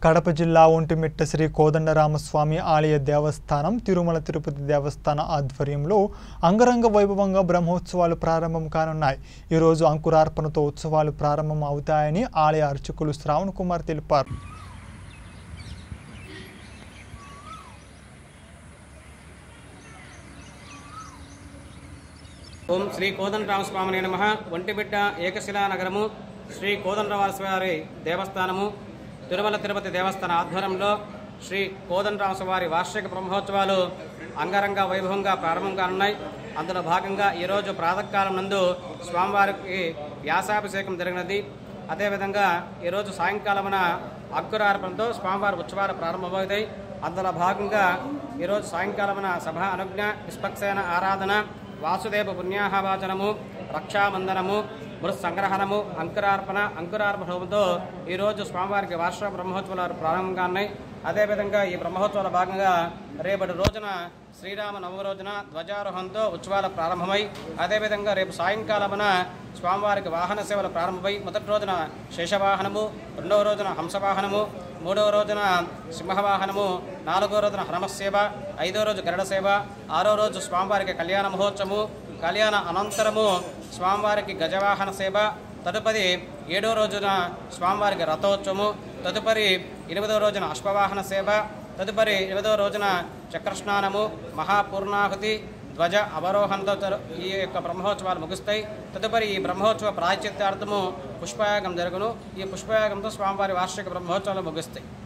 కడప జిల్లా ఒంటిమిట్ట శ్రీ కోదండరామస్వామి ఆలయ దేవస్థానం తిరుమల తిరుపతి దేవస్థాన ఆధ్వర్యంలో అంగరంగ వైభవంగా బ్రహ్మోత్సవాలు ప్రారంభం కానున్నాయి ఈరోజు అంకురార్పణతో ఉత్సవాలు ప్రారంభం అవుతాయని ఆలయ అర్చకులు శ్రావణ్ కుమార్ తెలిపారు ఓం శ్రీ కోదండరామస్వామి నమ ఒంటిబిడ్డ ఏకశిలా నగరము శ్రీ కోదండరామస్వామి దేవస్థానము తిరుమల తిరుపతి దేవస్థాన ఆధ్వర్యంలో శ్రీ కోదండరామస్వామి వార్షిక బ్రహ్మోత్సవాలు అంగరంగ వైభవంగా ప్రారంభం కానున్నాయి అందులో భాగంగా ఈరోజు ప్రాతకాలం నందు స్వామివారికి వ్యాసాభిషేకం జరిగినది అదేవిధంగా ఈరోజు సాయంకాలమున అగ్గురార్పణతో స్వామివారి ఉత్సవాలు ప్రారంభమవుతాయి అందులో భాగంగా ఈరోజు సాయంకాలమున సభ అనుజ్ఞ నిష్పక్షైన ఆరాధన వాసుదేవ పుణ్యాహవాచనము రక్షాబంధనము మృత్సంగ్రహణము అంకురార్పణ అంకురార్పణంతో ఈరోజు స్వామివారికి వార్షిక బ్రహ్మోత్సవాలు ప్రారంభంగా ఉన్నాయి అదేవిధంగా ఈ బ్రహ్మోత్సవాల భాగంగా రేపటి రోజున శ్రీరామ నవమ రోజున ధ్వజారోహణంతో ఉత్సవాలు ప్రారంభమై అదేవిధంగా రేపు సాయంకాలమున స్వామివారికి వాహన సేవలు ప్రారంభమై మొదటి రోజున శేషవాహనము రెండవ రోజున హంసవాహనము మూడవ రోజున సింహవాహనము నాలుగో రోజున హనుమసేవ ఐదో రోజు గరుడ సేవ ఆరో రోజు స్వామివారికి కళ్యాణ మహోత్సవము కళ్యాణ అనంతరము స్వామివారికి గజవాహన సేవ తదుపరి ఏడో రోజున స్వామివారికి రథోత్సవము తదుపరి ఎనిమిదవ రోజున అశ్వవాహన సేవ తదుపరి ఎనిమిదవ రోజున చక్రస్నానము మహాపూర్ణాహుతి ధ్వజ అవరోహణతో తరు- ఈ యొక్క బ్రహ్మోత్సవాలు ముగుస్తాయి తదుపరి ఈ బ్రహ్మోత్సవ ప్రాయచిత్తార్థము పుష్పయాగం జరుగును ఈ పుష్పయాగంతో స్వామివారి వార్షిక బ్రహ్మోత్సవాలు ముగుస్తాయి